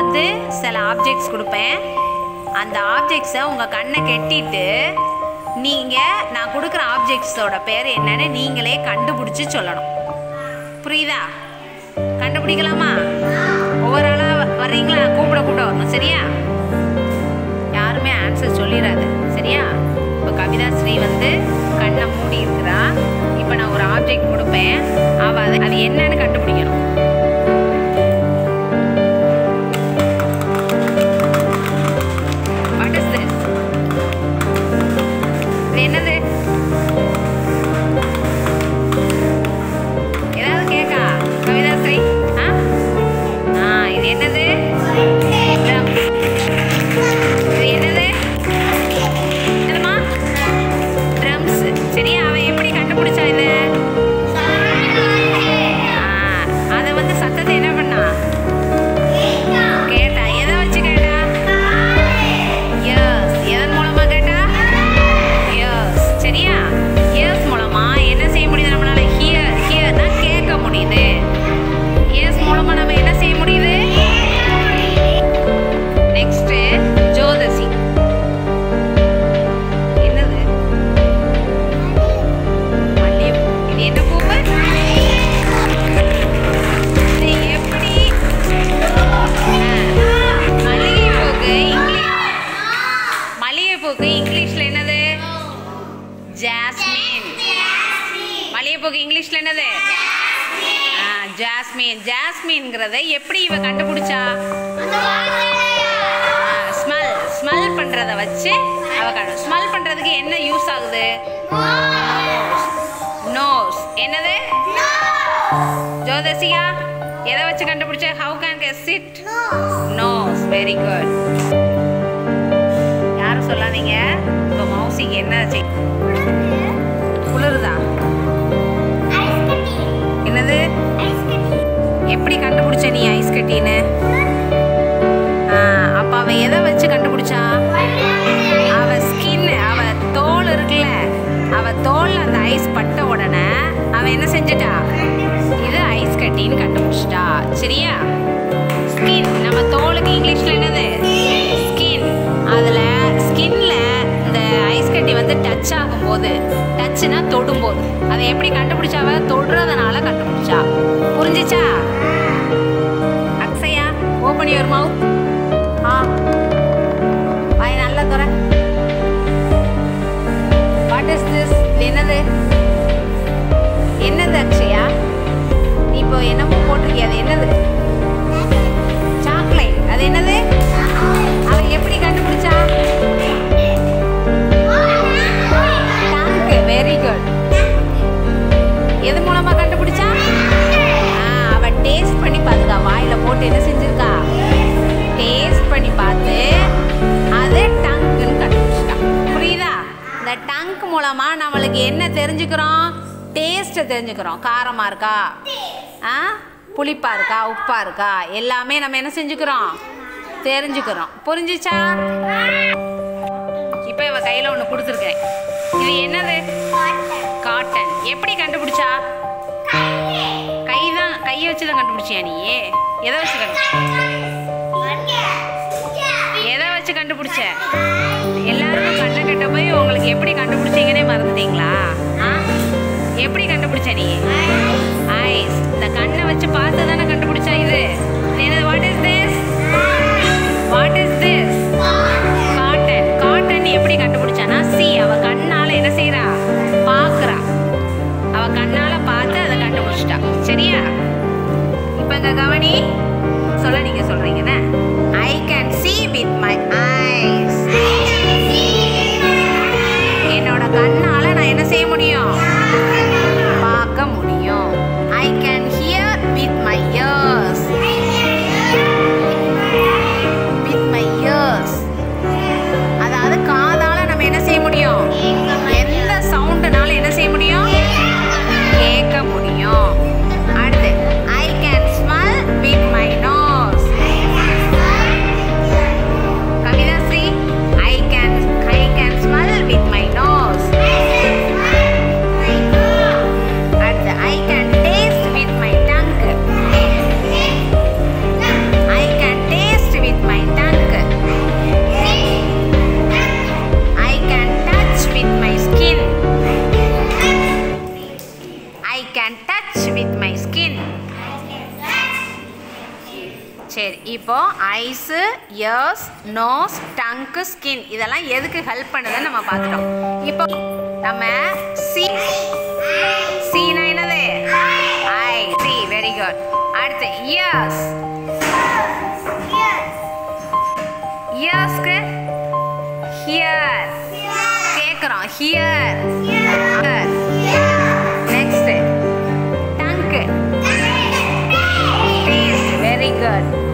வந்து சில ஆப்ஜெக்ட்ஸ் கொடுப்பேன் அந்த ஆப்ஜெக்ட்ஸை உங்கள் கண்ணை கெட்டிட்டு நீங்கள் நான் கொடுக்குற ஆப்ஜெக்ட்ஸோட பேர் என்னன்னு நீங்களே கண்டுபிடிச்சி சொல்லணும் புரியுதா கண்டுபிடிக்கலாமா ஒவ்வொரு ஆளாக வர்றீங்களா கூப்பிட கூப்பிட வரணும் சரியா யாருமே ஆன்சர் சொல்லிடாது சரியா இப்போ கவிதா ஸ்ரீ வந்து கண்ணை மூடி இருக்கிறா இப்போ நான் ஒரு ஆப்ஜெக்ட் கொடுப்பேன் அவள் அது அது என்னன்னு கண்டுபிடிக்கணும் வாட் இஸ் திஸ் இது என்னது ஏதாவது கேக்கா கவிதா ஸ்ரீ ஆ ஆ இது என்னது drum. இது என்னது என்னதுமா ட்ரம்ஸ் சரியா அவன் எப்படி கண்டுபிடிச்சா இதை அதை வந்து சத்தத்தை என்ன பண்ணா கேட்டா எதை வச்சு கேட்டா எஸ் எதன் மூலமா கேட்டா எஸ் சரியா எஸ் மூலமா என்ன செய்ய முடியுது நம்மளால ஹியர் ஹியர்னா கேட்க முடியுது எஸ் மூலமா நம்ம என்ன செய்ய முடியுது நெக்ஸ்ட் ஜோதசி என்னது மல்லிகைப்பூ இது என்ன பூவு இது எப்படி மல்லிகைப்பூக்கு இங்கிலீஷ் மல்லிகைப்பூக்கு இங்கிலீஷ்ல என்னது ஜாஸ்மின் மல்லிகைப்பூக்கு இங்கிலீஷ்ல என்னது ஆ, ஜாஸ்மின் ஜாஸ்மின்ங்கிறத எப்படி இவ கண்டுபிடிச்சா ஸ்மெல் ஸ்மெல் பண்றத வச்சு அவ கண்டு ஸ்மெல் பண்றதுக்கு என்ன யூஸ் ஆகுது நோஸ் என்னது ஜோதசியா எதை வச்சு கண்டுபிடிச்ச how can guess it nose very good யாரும் சொல்லாதீங்க இப்போ மௌசிக்கு என்ன ஆச்சு குளிருதா என்னது எப்படி கண்டுபிடிச்ச நீ ஐஸ் கட்டின்னு ஆ, அப்ப அவ எதை வச்சு கண்டுபிடிச்சா அவ ஸ்கின் அவ தோல் இருக்குல்ல அவ தோல்ல அந்த ஐஸ் பட்ட உடனே அவ என்ன செஞ்சிட்டா இது ஐஸ் கட்டின்னு கண்டுபிடிச்சிட்டா சரியா ஸ்கின் நம்ம தோலுக்கு இங்கிலீஷ்ல என்னது ஸ்கின் அதுல ஸ்கின்ல இந்த ஐஸ் கட்டி வந்து டச் ஆகும்போது டச்னா தொடும்போது அதை எப்படி கண்டுபிடிச்சாவ தொடுறதுனால கண்டுபிடிச்சா புரிஞ்சுச்சா அக்ஷயா ஓப்பன் யுவர் மவுத் ஆ வாய் நல்லா துற வாட் இஸ் திஸ் என்னது என்னது அக்ஷயா நீ இப்போ என்னமோ போட்டிருக்கிய அது என்னது சாக்லேட் அது என்னது அவன் எப்படி கண்டுபிடிச்சா டங்க் வெரி குட் எது மூலமா கண்டுபிடிச்சா ஆ, அவ டேஸ்ட் பண்ணி பார்த்துக்கா வாயில போட்டு என்ன செஞ்சிருக்கா டேஸ்ட் பண்ணி பார்த்து அது டங்குன்னு கண்டுபிடிச்சிட்டா புரியுதா இந்த டங்க் மூலமா நம்மளுக்கு என்ன தெரிஞ்சுக்கிறோம் டேஸ்ட்டை தெரிஞ்சுக்கிறோம் காரமா இருக்கா ஆ புளிப்பா இருக்கா உப்பா இருக்கா எல்லாமே நம்ம என்ன செஞ்சுக்கிறோம் தெரிஞ்சுக்கிறோம் புரிஞ்சுச்சா இப்போ இவ கையில் ஒன்று கொடுத்துருக்கேன் இது என்னது காட்டன் எப்படி கண்டுபிடிச்சா கை தான் கையை வச்சு தான் கண்டுபிடிச்சியா நீ எதை வச்சு கண்டுபிடிச்ச எதை வச்சு கண்டுபிடிச்ச எல்லாருக்கும் கண்ணை கட்ட போய் உங்களுக்கு எப்படி கண்டுபிடிச்சீங்கன்னே மறந்துட்டீங்களா ஆ எப்படி கண்டுபிடிச்ச நீ ஐஸ் இந்த கண்ணை வச்சு பார்த்து தானே கண்டுபிடிச்சா இது என்னது what is this what is this cotton cotton எப்படி கண்டுபிடிச்சானா சி அவ கண்ணால என்ன செய்றா பாக்குறா அவ கண்ணால பார்த்து அதை கண்டுபிடிச்சிட்டா சரியா இப்ப இங்க கவனி சொல்ல நீங்க சொல்றீங்கன்னு I can see with my eyes என்னோட கண்ணால நான் என்ன செய்ய முடியும் பார்க்க முடியும் ஐ கேன் சரி இப்போ eyes ears nose tongue skin இதெல்லாம் எதுக்கு ஹெல்ப் பண்ணுதுன்னு நம்ம பார்த்துட்டோம் இப்போ நம்ம சி சீனா என்னது ஐ சி வெரி குட் அடுத்து இயர்ஸ் இயர்ஸ்க்கு ஹியர் கேட்குறோம் hear next tongue taste very good